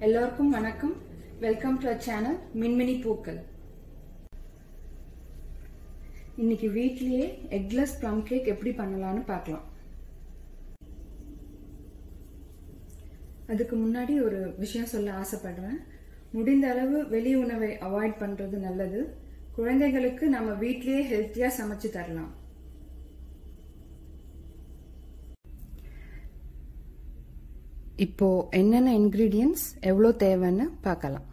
எல்லோருக்கும் வணக்கம் welcome to channel மின்மினி பூக்கள் இன்னைக்கு வீட்லயே எக்லெஸ் ப்ளம் கேக் எப்படி பண்ணலாம்னு பார்க்கலாம் அதுக்கு முன்னாடி ஒரு விஷயம் சொல்ல ஆசைப்படுறேன் முடிந்த அளவு வெளி உணவை அவாய்ட் பண்றது நல்லது குழந்தைகளுக்கு நம்ம வீட்லயே ஹெல்த்தியா சமைச்சு தரலாம் இப்போ என்னென்ன இன்கிரீடியன்ஸ் எவ்வளோ தேவைன்னு பார்க்கலாம்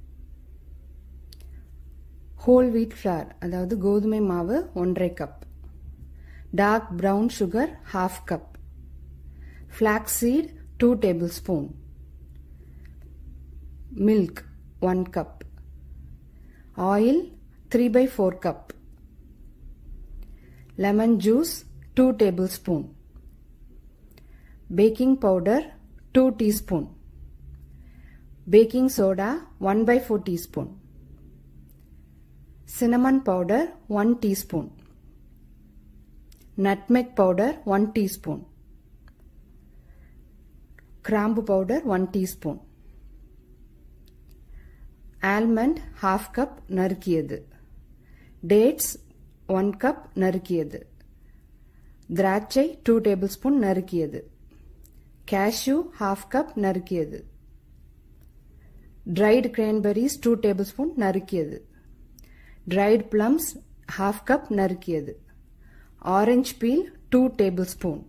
ஹோல் வீட் ஃப்ளார் அதாவது கோதுமை மாவு ஒன்றரை cup dark brown sugar half cup flax seed two tablespoon milk one cup oil three by four cup lemon juice two tablespoon baking powder 2 teaspoon baking soda 1 by 4 teaspoon cinnamon powder 1 teaspoon nutmeg powder 1 teaspoon கிராம்பு powder one teaspoon almond half cup நறுக்கியது dates one cup நறுக்கியது திராட்சை two tablespoon நறுக்கியது cashew half cup நறுக்கியது dried cranberries two tablespoon நறுக்கியது dried plums half cup நறுக்கியது orange peel two tablespoon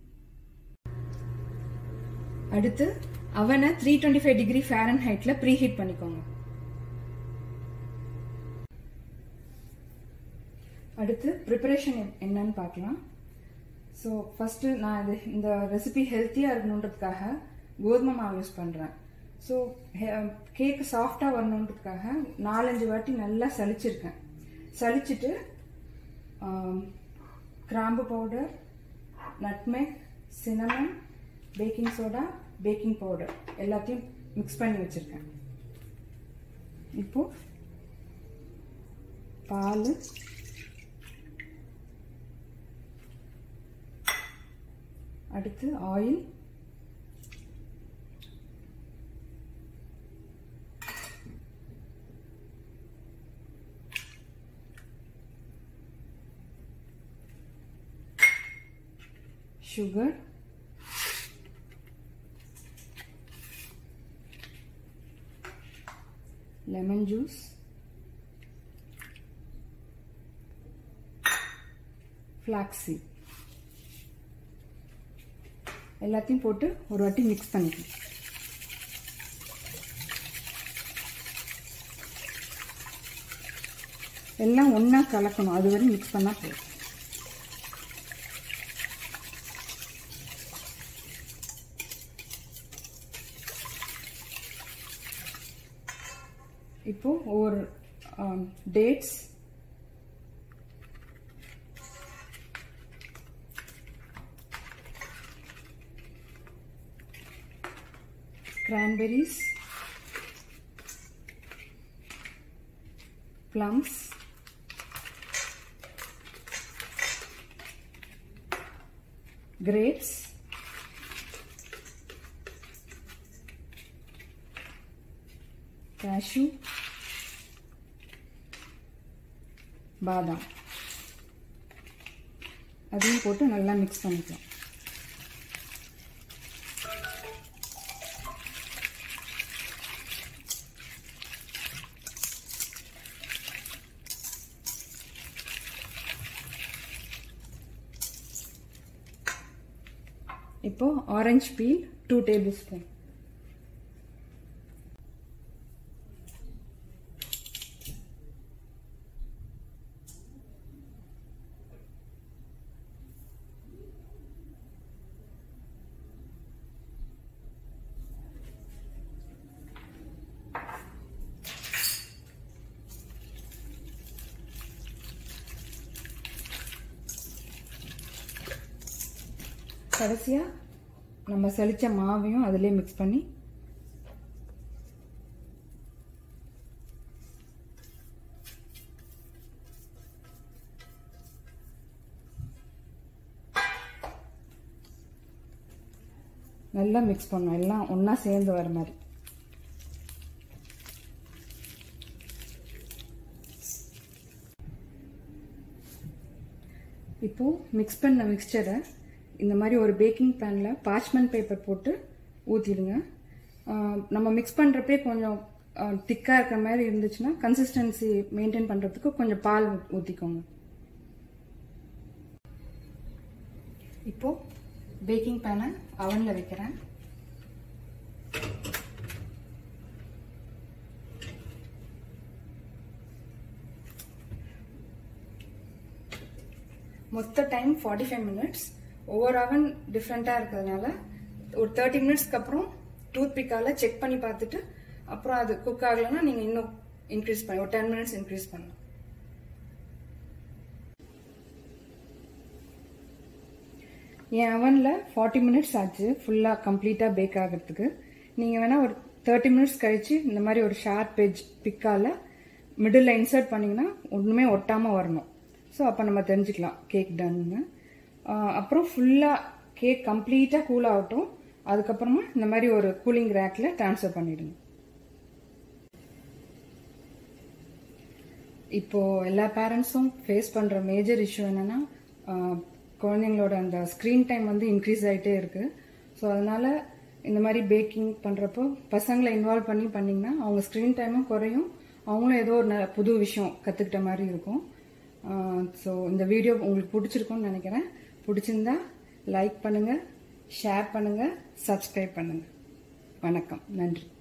அடுத்து அவனை த்ரீ டுவெண்ட்டி ஃபைவ் டிகிரி ஃபேரன் ஹைட்ல ப்ரீ ஹீட் பண்ணிக்கோங்க அடுத்து ப்ரிப்பரேஷன் என்னன்னு பார்க்கலாம் ஸோ ஃபஸ்ட்டு நான் இது இந்த ரெசிபி ஹெல்த்தியாக இருக்கணுன்றதுக்காக கோதுமை மாவு யூஸ் பண்ணுறேன் ஸோ கேக் சாஃப்டாக வரணுன்றதுக்காக நாலஞ்சு வாட்டி நல்லா சலிச்சிருக்கேன் சலிச்சிட்டு கிராம்பு powder nutmeg cinnamon baking soda baking powder எல்லாத்தையும் மிக்ஸ் பண்ணி வச்சுருக்கேன் இப்போ பால் அடுத்து ஆயில் சுகர் லெமன் ஜூஸ் ஃப்ளாக்ஸி எல்லாத்தையும் போட்டு ஒரு வாட்டி மிக்ஸ் பண்ணிக்கணும் எல்லாம் ஒன்றா கலக்கணும் அது வரை மிக்ஸ் பண்ணால் போதும் இப்போ ஒரு dates cranberries, plums, grapes, cashew, பாதாம் அதையும் போட்டு நல்லா மிக்ஸ் பண்ணிக்கலாம் இப்போ orange peel two tablespoon கடைசியாக நம்ம சலிச்ச மாவையும் அதிலே மிக்ஸ் பண்ணி நல்லா மிக்ஸ் பண்ணணும் எல்லாம் ஒன்றா சேர்ந்து வர மாதிரி இப்போ மிக்ஸ் பண்ண மிக்சரை இந்த மாதிரி ஒரு பேக்கிங் பேனில் பார்ச்மெண்ட் பேப்பர் போட்டு ஊற்றிடுங்க நம்ம மிக்ஸ் பண்ணுறப்பே கொஞ்சம் திக்காக இருக்கிற மாதிரி இருந்துச்சுன்னா கன்சிஸ்டன்சி மெயின்டைன் பண்ணுறதுக்கு கொஞ்சம் பால் ஊற்றிக்கோங்க இப்போ பேக்கிங் பேனை அவனில் வைக்கிறேன் மொத்த டைம் ஃபார்ட்டி ஃபைவ் மினிட்ஸ் ஒவ்வொரு அவன் டிஃப்ரெண்ட்டாக இருக்கிறதுனால ஒரு தேர்ட்டி மினிட்ஸ்க்கு அப்புறம் டூத் பிக்கால செக் பண்ணி பார்த்துட்டு அப்புறம் அது குக் ஆகலைன்னா நீங்கள் இன்னும் இன்க்ரீஸ் பண்ணி ஒரு டென் மினிட்ஸ் இன்க்ரீஸ் பண்ணலாம் என் அவனில் ஃபார்ட்டி மினிட்ஸ் ஆச்சு ஃபுல்லாக கம்ப்ளீட்டாக பேக் ஆகிறதுக்கு நீங்கள் வேணால் ஒரு தேர்ட்டி மினிட்ஸ் கழித்து இந்த மாதிரி ஒரு ஷார்ப் எஜ் பிக்கால மிடில் இன்சர்ட் பண்ணிங்கன்னா ஒன்றுமே ஒட்டாமல் வரணும் ஸோ அப்போ நம்ம தெரிஞ்சுக்கலாம் கேக் டன்னு அப்புறம் ஃபுல்லாக கேக் கம்ப்ளீட்டாக கூல் ஆகட்டும் அதுக்கப்புறமா இந்த மாதிரி ஒரு கூலிங் ரேக்கில் ட்ரான்ஸ்ஃபர் பண்ணிடுங்க இப்போ எல்லா பேரண்ட்ஸும் ஃபேஸ் பண்ணுற மேஜர் இஷ்யூ என்னன்னா குழந்தைங்களோட அந்த ஸ்க்ரீன் டைம் வந்து இன்க்ரீஸ் ஆகிட்டே இருக்கு ஸோ அதனால இந்த மாதிரி பேக்கிங் பண்ணுறப்போ பசங்களை இன்வால்வ் பண்ணி பண்ணிங்கன்னா அவங்க ஸ்க்ரீன் டைமும் குறையும் அவங்களும் ஏதோ ஒரு புது விஷயம் கற்றுக்கிட்ட மாதிரி இருக்கும் ஸோ இந்த வீடியோ உங்களுக்கு பிடிச்சிருக்கும்னு நினைக்கிறேன் பிடிச்சிருந்தா லைக் பண்ணுங்கள் ஷேர் பண்ணுங்கள் சப்ஸ்கிரைப் பண்ணுங்கள் வணக்கம் நன்றி